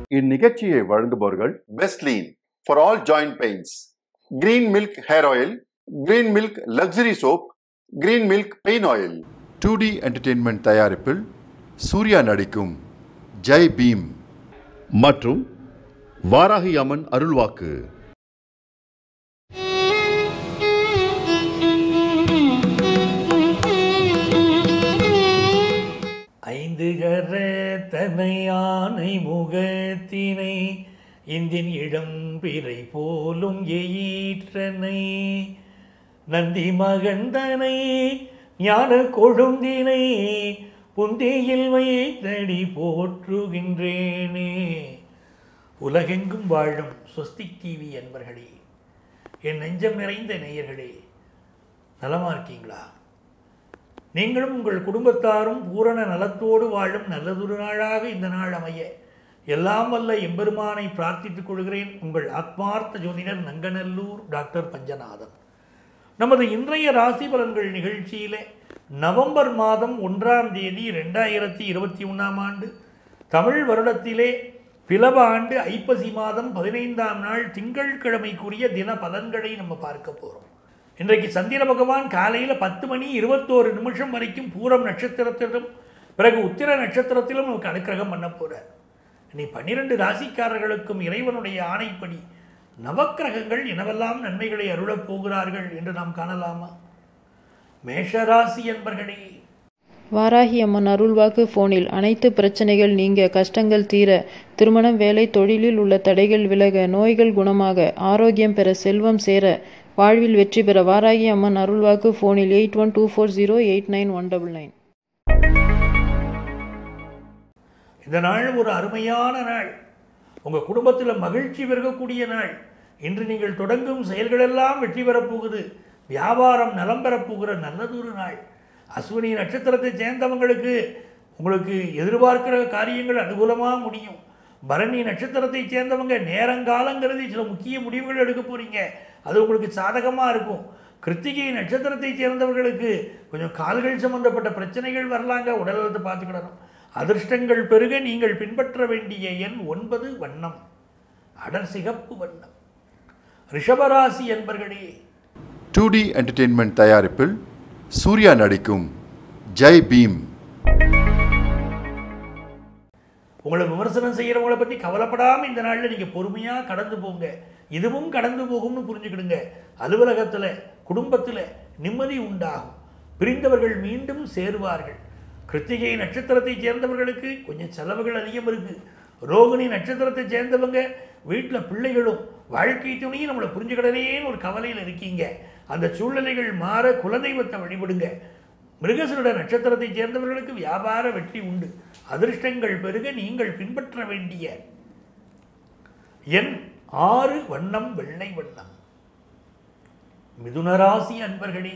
இந்நிகழ்ச்சியை வழங்குபவர்கள் Bestlean for all joint pains green milk hair oil green milk luxury soap green milk pain oil two D entertainment தயாரிப்பில் சூர்யா நடிக்கும் Jai beam மற்றும் வாராகி அம்மன் அருள்வாக்கு ஐந்து கரத்தனை யானை முகத்தினை இந்தின் இடம் பிறை போலும் எயிற்றனை நந்தி மகந்தனை ஞான கொழுந்தினை புந்தியில் வைத்தடி போற்றுகின்றேனே உலகெங்கும் வாழும் ஸ்வஸ்திக் டிவி என்பர்களே என் நெஞ்சம் நிறைந்த நேயர்களே நலமா இருக்கீங்களா நீங்களும் உங்கள் குடும்பத்தாரும் பூரண நலத்தோடு வாழும் நல்லதொரு நாளாக இந்த நாள் அமைய எல்லாம் வல்ல எம்பெருமானை பிரார்த்தித்துக் கொள்கிறேன் உங்கள் ஆத்மார்த்த ஜோதிடர் நங்கநல்லூர் டாக்டர் பஞ்சநாதன் நமது இன்றைய ராசி பலன்கள் நிகழ்ச்சியிலே நவம்பர் மாதம் ஒன்றாம் தேதி ரெண்டாயிரத்தி இருபத்தி ஒன்றாம் ஆண்டு தமிழ் வருடத்திலே பிளவ ஆண்டு ஐப்பசி மாதம் பதினைந்தாம் நாள் திங்கட்கிழமைக்குரிய தின பலன்களை நம்ம பார்க்க போகிறோம் இன்றைக்கு சந்திர பகவான் காலையில் பத்து மணி இருபத்தோரு நிமிஷம் வரைக்கும் பூரம் நட்சத்திரத்திலும் பிறகு உத்திர நட்சத்திரத்திலும் நமக்கு அனுக்கிரகம் பண்ண போகிறார் இனி பன்னிரண்டு ராசிக்காரர்களுக்கும் இறைவனுடைய ஆணைப்படி நவக்கிரகங்கள் எனவெல்லாம் நன்மைகளை அருளப் போகிறார்கள் என்று நாம் காணலாமா மேஷராசி என்பர்களே வாராகி அம்மன் அருள்வாக்கு போனில் அனைத்து பிரச்சனைகள் நீங்க கஷ்டங்கள் தீர திருமணம் வேலை தொழிலில் உள்ள தடைகள் விலக நோய்கள் குணமாக ஆரோக்கியம் பெற செல்வம் சேர வாழ்வில் வெற்றி பெற வாராகி அம்மன் அருள்வாக்கு போனில் eight one two four zero eight nine one double nine இந்த நாள் ஒரு அருமையான நாள் உங்கள் குடும்பத்தில் மகிழ்ச்சி பெருகக்கூடிய நாள் இன்று நீங்கள் தொடங்கும் செயல்களெல்லாம் வெற்றி பெறப்போகுது வியாபாரம் நலம் பெறப்போகிற நல்லதொரு நாள் அஸ்வினி நட்சத்திரத்தை சேர்ந்தவங்களுக்கு உங்களுக்கு எதிர்பார்க்கிற காரியங்கள் அனுகூலமாக முடியும் பரணி நட்சத்திரத்தை சேர்ந்தவங்க நேரங்காலங்கிறது சில முக்கிய முடிவுகள் எடுக்க போகிறீங்க அது உங்களுக்கு சாதகமாக இருக்கும் கிருத்திகை நட்சத்திரத்தை சேர்ந்தவர்களுக்கு கொஞ்சம் கால்கள் சம்பந்தப்பட்ட பிரச்சனைகள் வரலாங்க உடல்நலத்தை பார்த்துக்கிடணும் அதிர்ஷ்டங்கள் பெருக நீங்கள் பின்பற்ற வேண்டிய எண் ஒன்பது வண்ணம் அடர் சிகப்பு வண்ணம் ரிஷபராசி என்பர்களே டூ டி என்டர்டெயின்மெண்ட் தயாரிப்பில் சூர்யா நடிக்கும் ஜெய் பீம் உங்களை விமர்சனம் செய்கிறவங்கள பற்றி கவலைப்படாமல் இந்த நாளில் நீங்கள் பொறுமையாக கடந்து போங்க இதுவும் கடந்து போகும்னு புரிஞ்சுக்கிடுங்க அலுவலகத்தில் குடும்பத்தில் நிம்மதி உண்டாகும் பிரிந்தவர்கள் மீண்டும் சேருவார்கள் கிருத்திகை நட்சத்திரத்தை சேர்ந்தவர்களுக்கு கொஞ்சம் செலவுகள் அதிகம் இருக்குது ரோகிணி நட்சத்திரத்தை சேர்ந்தவங்க வீட்டில் பிள்ளைகளும் வாழ்க்கை துணையும் நம்மளை புரிஞ்சுக்கிடலேன்னு ஒரு கவலையில் இருக்கீங்க அந்த சூழ்நிலைகள் மாற குலதெய்வத்தை வழிபடுங்க மிருகசருட நட்சத்திரத்தை சேர்ந்தவர்களுக்கு வியாபார வெற்றி உண்டு அதிர்ஷ்டங்கள் பெருக நீங்கள் பின்பற்ற வேண்டிய எண் ஆறு வண்ணம் வெள்ளை வண்ணம் மிதுனராசி அன்பர்களே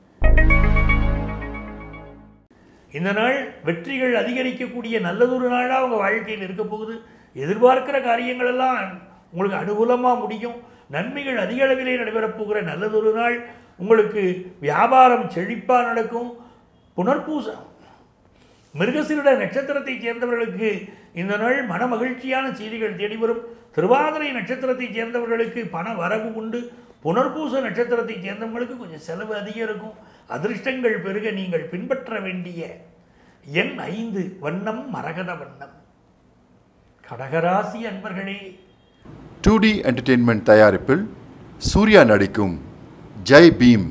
இந்த நாள் வெற்றிகள் அதிகரிக்கக்கூடிய நல்லதொரு நாளாக உங்கள் வாழ்க்கையில் இருக்க போகுது எதிர்பார்க்கிற காரியங்கள் எல்லாம் உங்களுக்கு அனுகூலமாக முடியும் நன்மைகள் அதிக அளவிலே நடைபெறப் போகிற நல்லதொரு நாள் உங்களுக்கு வியாபாரம் செழிப்பாக நடக்கும் புனர்பூசம் மிருகசீரிட நட்சத்திரத்தை சேர்ந்தவர்களுக்கு இந்த நாள் மன மகிழ்ச்சியான செய்திகள் தேடி வரும் திருவாதிரை நட்சத்திரத்தை சேர்ந்தவர்களுக்கு பண வரவு உண்டு புனர்பூச நட்சத்திரத்தை சேர்ந்தவங்களுக்கு கொஞ்சம் செலவு அதிகம் இருக்கும் அதிர்ஷ்டங்கள் பெருக நீங்கள் பின்பற்ற வேண்டிய எண் ஐந்து வண்ணம் மரகத வண்ணம் கடகராசி அன்பர்களே டூ டி என்டர்டெயின்மெண்ட் தயாரிப்பில் சூர்யா நடிக்கும் ஜெய் பீம்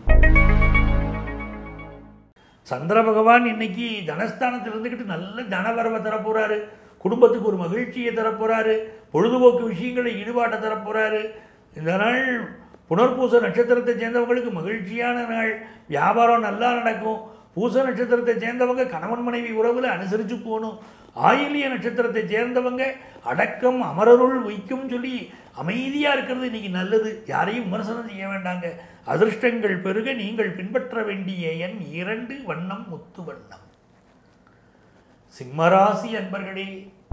சந்திர பகவான் இன்னைக்கு தனஸ்தானத்தில் இருந்துக்கிட்டு நல்ல தனவரவை தரப்போறாரு குடும்பத்துக்கு ஒரு மகிழ்ச்சியை தரப்போறாரு பொழுதுபோக்கு விஷயங்களை ஈடுபாட்டை தரப்போறாரு இந்த நாள் புனர்பூச நட்சத்திரத்தை சேர்ந்தவங்களுக்கு மகிழ்ச்சியான நாள் வியாபாரம் நல்லா நடக்கும் பூச நட்சத்திரத்தை சேர்ந்தவங்க கணவன் மனைவி உறவில் அனுசரித்து போகணும் ஆயிலிய நட்சத்திரத்தை சேர்ந்தவங்க அடக்கம் அமரருள் வைக்கும் சொல்லி அமைதியாக இருக்கிறது இன்னைக்கு நல்லது யாரையும் விமர்சனம் செய்ய வேண்டாங்க அதிர்ஷ்டங்கள் பெருக நீங்கள் பின்பற்ற வேண்டிய எண் இரண்டு வண்ணம் முத்து வண்ணம் சிம்மராசி அன்பர்களே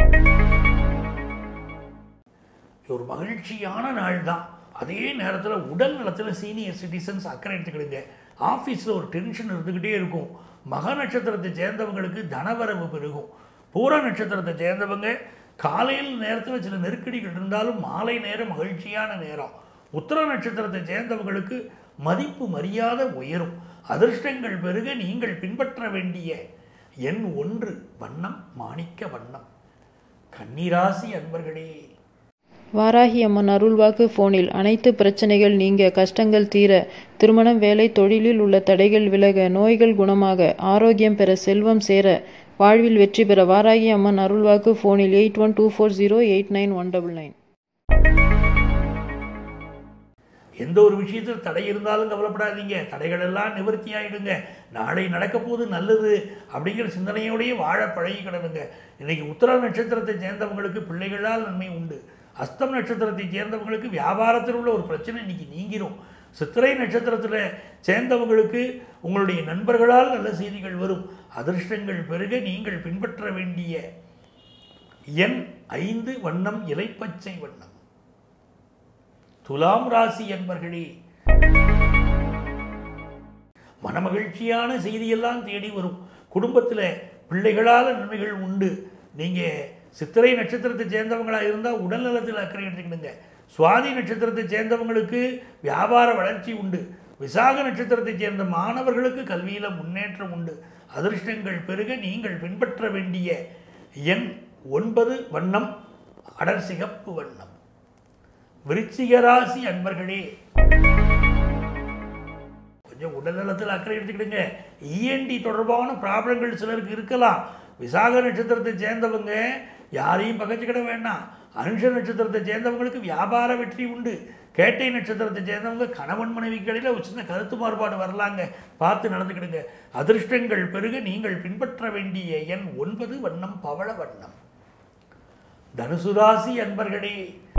ஒரு மகிழ்ச்சியான நாள் தான் அதே நேரத்தில் உடல் நலத்தில் சீனியர் சிட்டிசன்ஸ் அக்கறை எடுத்துக்கிடுங்க ஆஃபீஸில் ஒரு டென்ஷன் இருந்துக்கிட்டே இருக்கும் மக நட்சத்திரத்தை சேர்ந்தவங்களுக்கு தனவரவு பெருகும் பூர நட்சத்திரத்தை சேர்ந்தவங்க காலையில் நேரத்தில் சில நெருக்கடிகள் இருந்தாலும் மாலை நேரம் மகிழ்ச்சியான நேரம் உத்தர நட்சத்திரத்தை சேர்ந்தவங்களுக்கு மதிப்பு மரியாதை உயரும் அதிர்ஷ்டங்கள் பெருக நீங்கள் பின்பற்ற வேண்டிய எண் ஒன்று வண்ணம் மாணிக்க வண்ணம் கன்னிராசி அன்பர்களே வாராகி அம்மன் அருள்வாக்கு ஃபோனில் அனைத்து பிரச்சனைகள் நீங்க கஷ்டங்கள் தீர திருமணம் வேலை தொழிலில் உள்ள தடைகள் விலக நோய்கள் குணமாக ஆரோக்கியம் பெற செல்வம் சேர வாழ்வில் வெற்றி பெற வாராகி அம்மன் அருள்வாக்கு ஃபோனில் eight one two four zero eight nine one double nine எந்த ஒரு விஷயத்தில் தடை இருந்தாலும் கவலைப்படாதீங்க தடைகள் எல்லாம் நிவர்த்தி ஆயிடுங்க நாளை நடக்க போது நல்லது அப்படிங்கிற சிந்தனையோடயே வாழ பழகி கிடனுங்க இன்னைக்கு உத்தர நட்சத்திரத்தை சேர்ந்தவங்களுக்கு பிள்ளைகளால் நன்மை உண்டு அஸ்தம் நட்சத்திரத்தை சேர்ந்தவங்களுக்கு வியாபாரத்தில் உள்ள ஒரு பிரச்சனை இன்னைக்கு நீங்கிரும் சித்திரை நட்சத்திரத்தில் சேர்ந்தவங்களுக்கு உங்களுடைய நண்பர்களால் நல்ல செய்திகள் வரும் அதிர்ஷ்டங்கள் பெருக நீங்கள் பின்பற்ற வேண்டிய எண் ஐந்து வண்ணம் இலைப்பச்சை வண்ணம் துலாம் ராசி என்பர்களே மனமகிழ்ச்சியான செய்தியெல்லாம் தேடி வரும் குடும்பத்தில் பிள்ளைகளால் நன்மைகள் உண்டு நீங்கள் சித்திரை நட்சத்திரத்தை சேர்ந்தவங்களாக இருந்தால் உடல் நலத்தில் அக்கறை எடுத்துக்கிடுங்க சுவாதி நட்சத்திரத்தை சேர்ந்தவங்களுக்கு வியாபார வளர்ச்சி உண்டு விசாக நட்சத்திரத்தை சேர்ந்த மாணவர்களுக்கு கல்வியில் முன்னேற்றம் உண்டு அதிர்ஷ்டங்கள் பெருக நீங்கள் பின்பற்ற வேண்டிய எண் ஒன்பது வண்ணம் அடர் சிகப்பு வண்ணம் விருச்சிக ராசி அன்பர்களே கொஞ்சம் உடல்நலத்தில் அக்கறை எடுத்துக்கிடுங்க இஎன்டி தொடர்பான ப்ராப்ளங்கள் சிலருக்கு இருக்கலாம் விசாக நட்சத்திரத்தை சேர்ந்தவங்க யாரையும் பகச்சுக்கிட வேண்டாம் அனுஷ நட்சத்திரத்தை சேர்ந்தவங்களுக்கு வியாபார வெற்றி உண்டு கேட்டை நட்சத்திரத்தை சேர்ந்தவங்க கணவன் மனைவிகளில் ஒரு சின்ன கருத்து மாறுபாடு வரலாங்க பார்த்து நடந்துக்கிடுங்க அதிர்ஷ்டங்கள் பெருக நீங்கள் பின்பற்ற வேண்டிய எண் ஒன்பது வண்ணம் பவள வண்ணம் தனுசு ராசி அன்பர்களே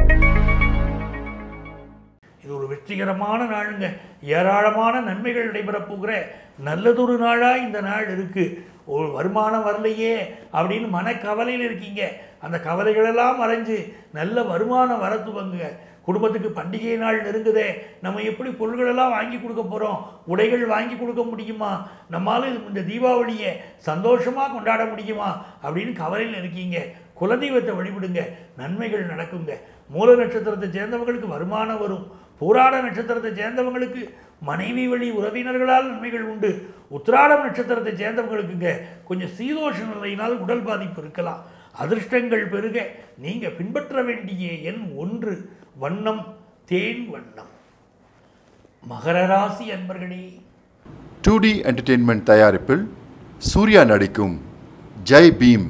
இது ஒரு வெற்றிகரமான நாளுங்க ஏராளமான நன்மைகள் நடைபெறப் போகிற நல்லதொரு நாளாக இந்த நாள் இருக்கு ஒரு வருமானம் வரலையே அப்படின்னு மனக்கவலையில் இருக்கீங்க அந்த கவலைகளெல்லாம் மறைஞ்சு நல்ல வருமானம் வர துவங்குங்க குடும்பத்துக்கு பண்டிகை நாள் நெருங்குதே நம்ம எப்படி பொருள்களெல்லாம் வாங்கி கொடுக்க போகிறோம் உடைகள் வாங்கி கொடுக்க முடியுமா நம்மால் இந்த தீபாவளியை சந்தோஷமாக கொண்டாட முடியுமா அப்படின்னு கவலையில் இருக்கீங்க குலதெய்வத்தை வழிபடுங்க நன்மைகள் நடக்குங்க மூல நட்சத்திரத்தை சேர்ந்தவங்களுக்கு வருமானம் வரும் பூராட நட்சத்திரத்தை சேர்ந்தவங்களுக்கு மனைவி வழி உறவினர்களால் நன்மைகள் உண்டு உத்திராடம் நட்சத்திரத்தை சேர்ந்தவங்களுக்குங்க கொஞ்சம் சீதோஷ நிலையினால் உடல் பாதிப்பு இருக்கலாம் அதிர்ஷ்டங்கள் பெருக நீங்கள் பின்பற்ற வேண்டிய எண் ஒன்று வண்ணம் தேன் வண்ணம் மகர ராசி அன்பர்களே டூ டி என்டர்டெயின்மெண்ட் தயாரிப்பில் சூர்யா நடிக்கும் ஜெய் பீம்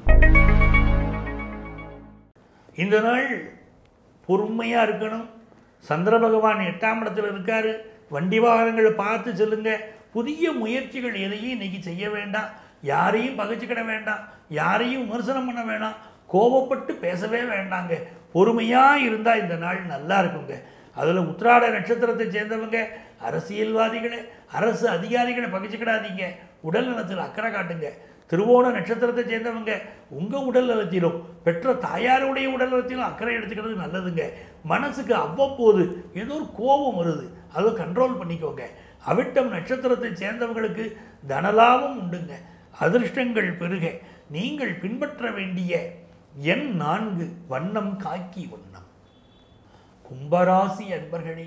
இந்த நாள் பொறுமையாக இருக்கணும் சந்திர பகவான் எட்டாம் இடத்துல இருக்காரு வண்டி வாகனங்களை பார்த்து செல்லுங்க புதிய முயற்சிகள் எதையும் இன்னைக்கு செய்ய வேண்டாம் யாரையும் பகைச்சிக்கிட வேண்டாம் யாரையும் விமர்சனம் பண்ண வேண்டாம் கோபப்பட்டு பேசவே வேண்டாங்க பொறுமையாக இருந்தால் இந்த நாள் நல்லா இருக்குங்க அதில் உத்திராட நட்சத்திரத்தை சேர்ந்தவங்க அரசியல்வாதிகளை அரசு அதிகாரிகளை பகிச்சுக்கிடாதீங்க உடல் நலத்தில் அக்கறை காட்டுங்க திருவோண நட்சத்திரத்தை சேர்ந்தவங்க உங்கள் உடல் நலத்திலும் பெற்ற தாயாருடைய உடல் நலத்திலும் அக்கறை எடுத்துக்கிறது நல்லதுங்க மனசுக்கு அவ்வப்போது ஏதோ ஒரு கோபம் வருது அதை கண்ட்ரோல் பண்ணிக்கோங்க அவிட்டம் நட்சத்திரத்தை சேர்ந்தவங்களுக்கு தனலாபம் உண்டுங்க அதிர்ஷ்டங்கள் பெருக நீங்கள் பின்பற்ற வேண்டிய எண் நான்கு வண்ணம் காக்கி வண்ணம் கும்பராசி அன்பர்களே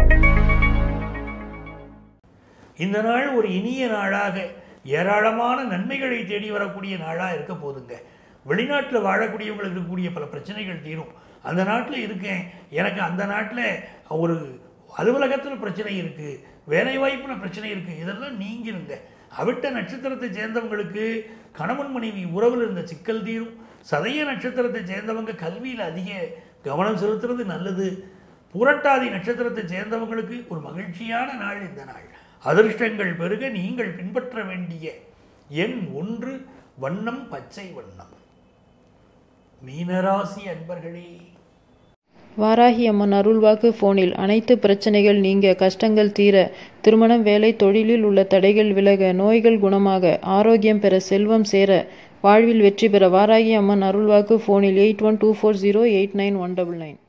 இந்த நாள் ஒரு இனிய நாளாக ஏராளமான நன்மைகளை தேடி வரக்கூடிய நாளாக இருக்க போதுங்க வெளிநாட்டில் வாழக்கூடியவங்களுக்கு இருக்கக்கூடிய பல பிரச்சனைகள் தீரும் அந்த நாட்டில் இருக்கேன் எனக்கு அந்த நாட்டில் ஒரு அலுவலகத்தில் பிரச்சனை இருக்குது வேலை வாய்ப்பில் பிரச்சனை இருக்குது இதெல்லாம் நீங்கிருங்க அவிட்ட நட்சத்திரத்தை சேர்ந்தவங்களுக்கு கணவன் மனைவி உறவில் இருந்த சிக்கல் தீரும் சதய நட்சத்திரத்தை சேர்ந்தவங்க கல்வியில் அதிக கவனம் செலுத்துறது நல்லது புரட்டாதி நட்சத்திரத்தை சேர்ந்தவங்களுக்கு ஒரு மகிழ்ச்சியான நாள் இந்த நாள் அதிர்ஷ்டங்கள் பெருக நீங்கள் பின்பற்ற வேண்டிய எண் ஒன்று வண்ணம் பச்சை வண்ணம் மீனராசி அன்பர்களே வாராகி அம்மன் அருள்வாக்கு ஃபோனில் அனைத்து பிரச்சனைகள் நீங்க கஷ்டங்கள் தீர திருமணம் வேலை தொழிலில் உள்ள தடைகள் விலக நோய்கள் குணமாக ஆரோக்கியம் பெற செல்வம் சேர வாழ்வில் வெற்றி பெற வாராகி அம்மன் அருள்வாக்கு ஃபோனில் eight one two four zero eight nine one double nine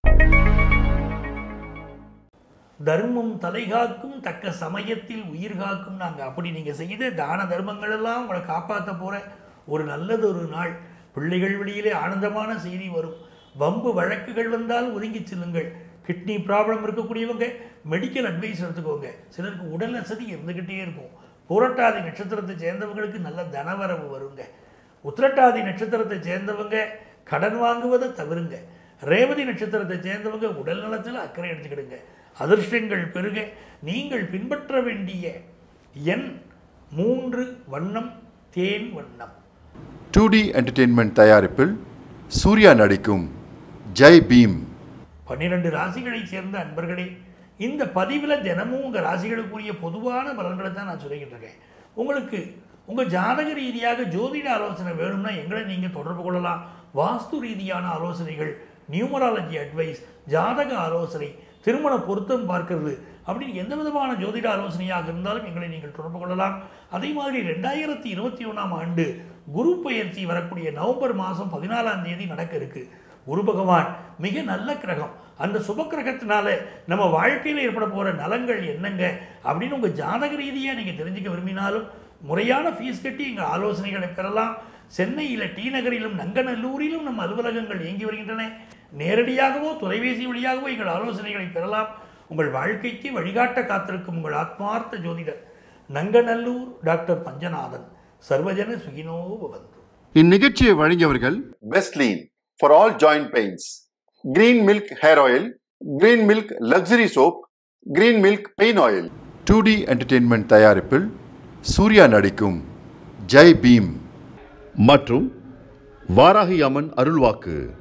தர்மம் தலைகாக்கும் தக்க சமயத்தில் உயிர் காக்கும் நாங்கள் அப்படி நீங்கள் செய்த தான தர்மங்கள் எல்லாம் உங்களை காப்பாற்ற போகிற ஒரு நல்லது ஒரு நாள் பிள்ளைகள் வழியிலே ஆனந்தமான செய்தி வரும் வம்பு வழக்குகள் வந்தால் ஒதுங்கி செல்லுங்கள் கிட்னி ப்ராப்ளம் இருக்கக்கூடியவங்க மெடிக்கல் அட்வைஸ் எடுத்துக்கோங்க சிலருக்கு உடல் அசதி இருந்துக்கிட்டே இருக்கும் புரட்டாதி நட்சத்திரத்தை சேர்ந்தவங்களுக்கு நல்ல தனவரவு வருங்க உத்திரட்டாதி நட்சத்திரத்தை சேர்ந்தவங்க கடன் வாங்குவதை தவிருங்க ரேவதி நட்சத்திரத்தை சேர்ந்தவங்க உடல் நலத்தில் அக்கறை எடுத்துக்கிடுங்க அதிர்ஷ்டங்கள் பெருக நீங்கள் பின்பற்ற வேண்டிய எண் மூன்று வண்ணம் தேன் வண்ணம் டூ டி என்டர்டெயின்மெண்ட் தயாரிப்பில் சூர்யா நடிக்கும் ஜெய் பீம் பன்னிரண்டு ராசிகளைச் சேர்ந்த அன்பர்களே இந்த பதிவில் தினமும் உங்கள் ராசிகளுக்குரிய பொதுவான பலன்களை தான் நான் சொல்லிக்கிட்டு இருக்கேன் உங்களுக்கு உங்கள் ஜாதக ரீதியாக ஜோதிட ஆலோசனை வேணும்னா எங்களை நீங்கள் தொடர்பு கொள்ளலாம் வாஸ்து ரீதியான ஆலோசனைகள் நியூமராலஜி அட்வைஸ் ஜாதக ஆலோசனை திருமண பொருத்தம் பார்க்கிறது அப்படின்னு எந்த விதமான ஜோதிட ஆலோசனையாக இருந்தாலும் எங்களை நீங்கள் தொடர்பு கொள்ளலாம் அதே மாதிரி ரெண்டாயிரத்தி இருபத்தி ஒன்றாம் ஆண்டு குரு பெயர்ச்சி வரக்கூடிய நவம்பர் மாதம் பதினாலாம் தேதி நடக்க இருக்கு குரு பகவான் மிக நல்ல கிரகம் அந்த சுப கிரகத்தினால நம்ம வாழ்க்கையில் ஏற்பட போகிற நலங்கள் என்னங்க அப்படின்னு உங்கள் ஜாதக ரீதியாக நீங்கள் தெரிஞ்சுக்க விரும்பினாலும் முறையான ஃபீஸ் கட்டி எங்கள் ஆலோசனைகளை பெறலாம் சென்னையில் டி நகரிலும் நங்கநல்லூரிலும் நம்ம அலுவலகங்கள் இயங்கி வருகின்றன நேரடியாகவோ தொலைபேசி வழியாகவோ எங்கள் ஆலோசனைகளை பெறலாம் உங்கள் வாழ்க்கைக்கு வழிகாட்ட காத்திருக்கும் உங்கள் ஆத்மார்த்த ஜோதிடர் நங்கநல்லூர் டாக்டர் பஞ்சநாதன் சர்வஜன சுகினோ பவந்து இந்நிகழ்ச்சியை வழங்கியவர்கள் Bestlean for all joint pains. Green milk hair oil, green milk luxury soap, green milk pain oil. Two D entertainment தயாரிப்பில் சூர்யா நடிக்கும் ஜெய் பீம் மற்றும் வாராகி அம்மன் அருள்வாக்கு